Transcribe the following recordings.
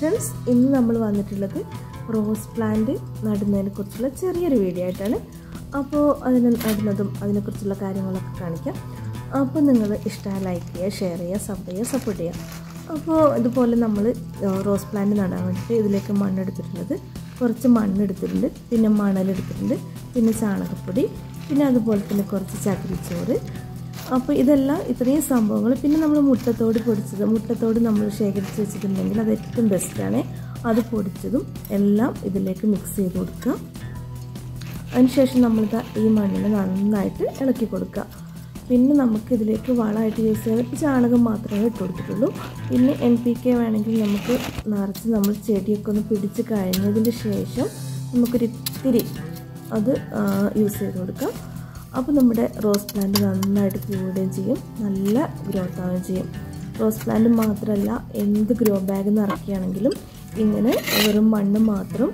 friends ഇന്ന് നമ്മൾ വന്നിട്ടുള്ളത് റോസ് പ്ലാന്റ് നടുന്നതിനെ കുറിച്ചുള്ള ചെറിയൊരു വീഡിയോ ആയിട്ടാണ് അപ്പോൾ അതിന് നടുന്നതും അതിനെക്കുറിച്ചുള്ള കാര്യങ്ങളൊക്കെ കാണിക്കാം അപ്പോൾ നിങ്ങൾ ഇഷ്ടമായ ലൈക്ക് ചെയ്യുക ഷെയർ ചെയ്യുക സബ് ചെയ്യുക സപ്പോർട്ട് ചെയ്യുക അപ്പോൾ ഇതുപോലെ നമ്മൾ റോസ് പ്ലാന്റ് നടാൻ വേണ്ടിയിട്ട് ഇതിലേക്ക് മണ്ണെടുത്തിട്ടുള്ളത് കുറച്ച് മണ്ണെടുത്തിട്ടുണ്ട് പിന്നെ മണലെടുത്തിട്ടുണ്ട് പിന്നെ ചാണകപ്പൊടി പിന്നെ അതുപോലെ തന്നെ കുറച്ച് ചകിരിച്ചോറ് അപ്പോൾ ഇതെല്ലാം ഇത്രയും സംഭവങ്ങൾ പിന്നെ നമ്മൾ മുട്ടത്തോട് പൊടിച്ചത് മുട്ടത്തോട് നമ്മൾ ശേഖരിച്ച് വെച്ചിട്ടുണ്ടെങ്കിൽ അത് ഏറ്റവും ബെസ്റ്റാണ് അത് പൊടിച്ചതും എല്ലാം ഇതിലേക്ക് മിക്സ് ചെയ്ത് കൊടുക്കുക അതിനുശേഷം നമ്മൾ ഈ മണ്ണിന് നന്നായിട്ട് ഇളക്കി കൊടുക്കുക പിന്നെ നമുക്ക് ഇതിലേക്ക് വളമായിട്ട് യൂസ് ചെയ്യാൻ ഇപ്പോൾ ചാണകം മാത്രമേ ഇട്ട് കൊടുത്തിട്ടുള്ളൂ പിന്നെ എൻ പി കെ വേണമെങ്കിൽ നമുക്ക് നിറച്ച് നമ്മൾ ചെടിയൊക്കെ ഒന്ന് പിടിച്ച് കഴിഞ്ഞതിന് ശേഷം നമുക്കൊരു ഇത്തിരി അത് യൂസ് ചെയ്ത് കൊടുക്കാം അപ്പോൾ നമ്മുടെ റോസ് പ്ലാന്റ് നന്നായിട്ട് കൂടുകയും ചെയ്യും നല്ല ഗ്രോത്ത് ആവുകയും ചെയ്യും റോസ് പ്ലാന്റ് മാത്രമല്ല എന്ത് ഗ്രോ ബാഗ് നിറയ്ക്കുകയാണെങ്കിലും ഇങ്ങനെ വെറും മണ്ണ് മാത്രം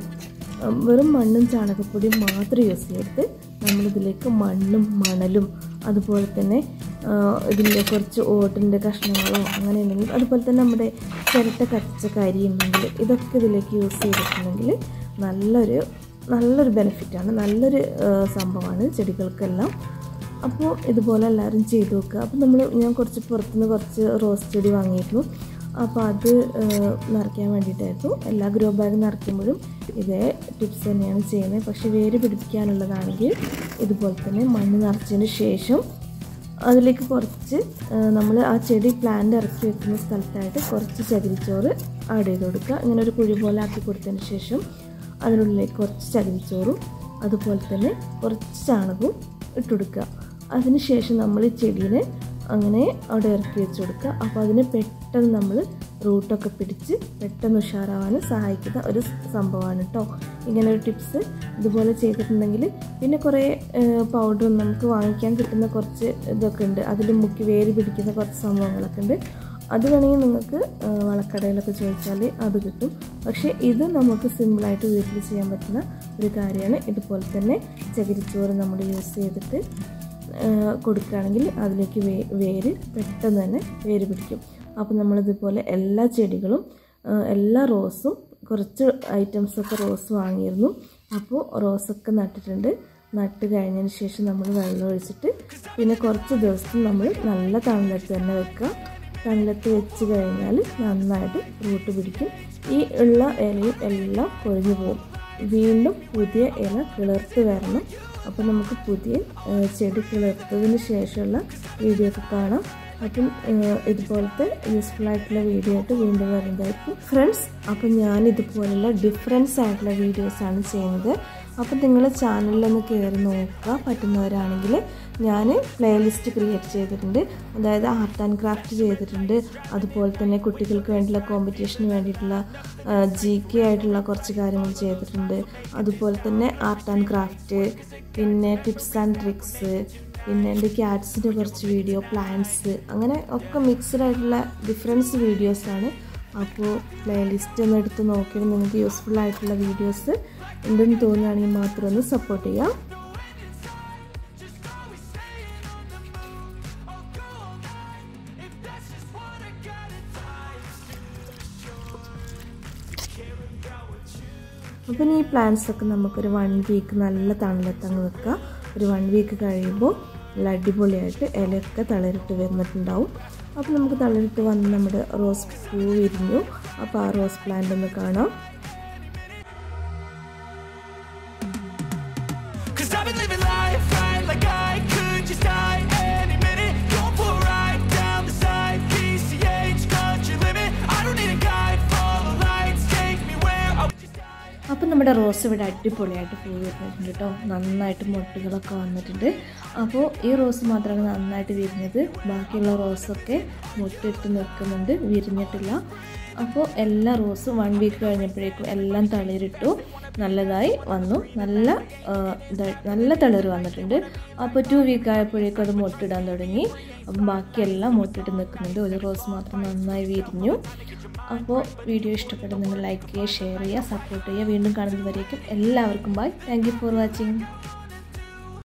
വെറും മണ്ണും ചാണകപ്പൊടിയും മാത്രം യൂസ് ചെയ്തിട്ട് നമ്മളിതിലേക്ക് മണ്ണും മണലും അതുപോലെ തന്നെ ഇതിൻ്റെ കുറച്ച് ഓട്ടിൻ്റെ കഷ്ണങ്ങളോ അങ്ങനെ ഉണ്ടെങ്കിൽ അതുപോലെ തന്നെ നമ്മുടെ ചിരട്ട കച്ച കരി ഉണ്ടെങ്കിൽ ഇതൊക്കെ ഇതിലേക്ക് യൂസ് ചെയ്തിട്ടുണ്ടെങ്കിൽ നല്ലൊരു നല്ലൊരു ബെനിഫിറ്റാണ് നല്ലൊരു സംഭവമാണ് ചെടികൾക്കെല്ലാം അപ്പോൾ ഇതുപോലെ എല്ലാവരും ചെയ്തു നോക്കുക അപ്പോൾ നമ്മൾ ഞാൻ കുറച്ച് പുറത്തുനിന്ന് കുറച്ച് റോസ് ചെടി വാങ്ങിയിരുന്നു അപ്പോൾ അത് നിറയ്ക്കാൻ വേണ്ടിയിട്ടായിരുന്നു എല്ലാ ഗ്രോ ബാഗ് നിറയ്ക്കുമ്പോഴും ഇതേ ടിപ്സ് തന്നെയാണ് ചെയ്യുന്നത് പക്ഷേ വേര് പിടിപ്പിക്കാനുള്ളതാണെങ്കിൽ ഇതുപോലെ തന്നെ മണ്ണ് നിറച്ചതിന് ശേഷം അതിലേക്ക് കുറച്ച് നമ്മൾ ആ ചെടി പ്ലാന്റ് ഇറക്കി വെക്കുന്ന സ്ഥലത്തായിട്ട് കുറച്ച് ചകിരിച്ചോറ് ആഡ് ചെയ്ത് കൊടുക്കുക ഇങ്ങനെ ഒരു കുഴി പോലെ ആക്കി കൊടുത്തതിന് ശേഷം അതിനുള്ളിലേക്ക് കുറച്ച് ചകിരിച്ചോറും അതുപോലെ തന്നെ കുറച്ച് ചാണകവും ഇട്ടുകൊടുക്കുക അതിനുശേഷം നമ്മൾ ഈ ചെടീനെ അങ്ങനെ അവിടെ ഇറക്കി വെച്ച് കൊടുക്കുക അപ്പോൾ അതിന് പെട്ടെന്ന് നമ്മൾ റൂട്ടൊക്കെ പിടിച്ച് പെട്ടെന്ന് ഉഷാറാവാൻ സഹായിക്കുന്ന ഒരു സംഭവമാണ് കേട്ടോ ഇങ്ങനെ ഒരു ടിപ്സ് ഇതുപോലെ ചെയ്തിട്ടുണ്ടെങ്കിൽ പിന്നെ കുറേ പൗഡറും നമുക്ക് വാങ്ങിക്കാൻ കിട്ടുന്ന കുറച്ച് ഇതൊക്കെ ഉണ്ട് അതിൽ മുക്കി വേര് പിടിക്കുന്ന കുറച്ച് സംഭവങ്ങളൊക്കെ ഉണ്ട് അത് വേണമെങ്കിൽ നിങ്ങൾക്ക് വളക്കടയിലൊക്കെ ചോദിച്ചാൽ അത് കിട്ടും പക്ഷേ ഇത് നമുക്ക് സിമ്പിളായിട്ട് വീട്ടിൽ ചെയ്യാൻ പറ്റുന്ന ഒരു കാര്യമാണ് ഇതുപോലെ തന്നെ ചകിരിച്ചോറ് നമ്മൾ യൂസ് ചെയ്തിട്ട് കൊടുക്കുകയാണെങ്കിൽ അതിലേക്ക് വേ വേര് പെട്ടെന്ന് തന്നെ വേര് പിടിക്കും അപ്പോൾ നമ്മളിതുപോലെ എല്ലാ ചെടികളും എല്ലാ റോസും കുറച്ച് ഐറ്റംസൊക്കെ റോസ് വാങ്ങിയിരുന്നു അപ്പോൾ റോസൊക്കെ നട്ടിട്ടുണ്ട് നട്ട് കഴിഞ്ഞതിന് ശേഷം നമ്മൾ വെള്ളം ഒഴിച്ചിട്ട് പിന്നെ കുറച്ച് ദിവസം നമ്മൾ നല്ല തണലത്ത് തന്നെ വെക്കുക തണലത്ത് വെച്ച് കഴിഞ്ഞാൽ നന്നായിട്ട് റൂട്ട് പിടിക്കും ഈ ഉള്ള ഇലയും എല്ലാം കൊഴിഞ്ഞു പോകും വീണ്ടും പുതിയ ഇല കിളിർത്ത് വരണം അപ്പോൾ നമുക്ക് പുതിയ ചെടി കിളിർത്തതിന് ശേഷമുള്ള വീഡിയോ ഒക്കെ കാണാം അപ്പം ഇതുപോലത്തെ യൂസ്ഫുൾ ആയിട്ടുള്ള വീഡിയോ ആയിട്ട് വീണ്ടും വരുന്നതായിരിക്കും ഫ്രണ്ട്സ് അപ്പം ഞാൻ ഇതുപോലുള്ള ഡിഫറൻസ് ആയിട്ടുള്ള വീഡിയോസാണ് ചെയ്യുന്നത് അപ്പം നിങ്ങൾ ചാനലിലൊന്ന് കയറി നോക്കുക പറ്റുന്നവരാണെങ്കിൽ ഞാൻ പ്ലേലിസ്റ്റ് ക്രിയേറ്റ് ചെയ്തിട്ടുണ്ട് അതായത് ആർട്ട് ആൻഡ് ക്രാഫ്റ്റ് ചെയ്തിട്ടുണ്ട് അതുപോലെ തന്നെ കുട്ടികൾക്ക് വേണ്ടിയുള്ള കോമ്പറ്റീഷന് വേണ്ടിയിട്ടുള്ള ജി കെ ആയിട്ടുള്ള കുറച്ച് കാര്യങ്ങൾ ചെയ്തിട്ടുണ്ട് അതുപോലെ തന്നെ ആർട്ട് ആൻഡ് ക്രാഫ്റ്റ് പിന്നെ ടിപ്സ് ആൻഡ് ട്രിക്സ് പിന്നെ എൻ്റെ ക്യാറ്റ്സിൻ്റെ കുറച്ച് വീഡിയോ പ്ലാന്റ്സ് അങ്ങനെ ഒക്കെ മിക്സ്ഡ് ആയിട്ടുള്ള ഡിഫറൻസ് വീഡിയോസാണ് അപ്പോൾ പ്ലേലിസ്റ്റ് ഒന്ന് എടുത്ത് നോക്കിയിട്ട് നിങ്ങൾക്ക് യൂസ്ഫുൾ ആയിട്ടുള്ള വീഡിയോസ് ഉണ്ടെന്ന് തോന്നുകയാണെങ്കിൽ മാത്രം ഒന്ന് സപ്പോർട്ട് ചെയ്യാം അപ്പം ഈ പ്ലാന്റ്സ് ഒക്കെ നമുക്കൊരു വൺ വീക്ക് നല്ല തണലത്തങ്ങ് വെക്കുക ഒരു വൺ വീക്ക് കഴിയുമ്പോൾ നല്ല അടിപൊളിയായിട്ട് ഇലയൊക്കെ തളരിട്ട് വന്നിട്ടുണ്ടാവും അപ്പോൾ നമുക്ക് തളരിട്ട് വന്ന് നമ്മുടെ റോസ് പൂ വിരിഞ്ഞു അപ്പോൾ ആ റോസ് പ്ലാന്റ് ഒന്ന് കാണാം അപ്പം നമ്മുടെ റോസ് ഇവിടെ അടിപൊളിയായിട്ട് പൂ വരുന്നിട്ടുണ്ട് കേട്ടോ നന്നായിട്ട് മൊട്ടുകളൊക്കെ വന്നിട്ടുണ്ട് അപ്പോൾ ഈ റോസ് മാത്രമാണ് നന്നായിട്ട് വിരിഞ്ഞത് ബാക്കിയുള്ള റോസൊക്കെ മുട്ടിട്ട് നിൽക്കുന്നുണ്ട് വിരിഞ്ഞിട്ടില്ല അപ്പോൾ എല്ലാ റോസും വൺ വീക്ക് കഴിഞ്ഞപ്പോഴേക്കും എല്ലാം തളിരിട്ടു നല്ലതായി വന്നു നല്ല നല്ല തളിർ വന്നിട്ടുണ്ട് അപ്പോൾ ടു വീക്ക് ആയപ്പോഴേക്കും അത് മുട്ടിടാൻ തുടങ്ങി അപ്പം ബാക്കിയെല്ലാം മുട്ടിട്ട് നിൽക്കുന്നുണ്ട് ഒരു റോസ് മാത്രം നന്നായി വിരിഞ്ഞു അപ്പോൾ വീഡിയോ ഇഷ്ടപ്പെട്ട നിങ്ങൾ ലൈക്ക് ചെയ്യുക ഷെയർ ചെയ്യുക സപ്പോർട്ട് ചെയ്യുക വീണ്ടും കാണുന്നതുവരേക്കും എല്ലാവർക്കും bye thank you for watching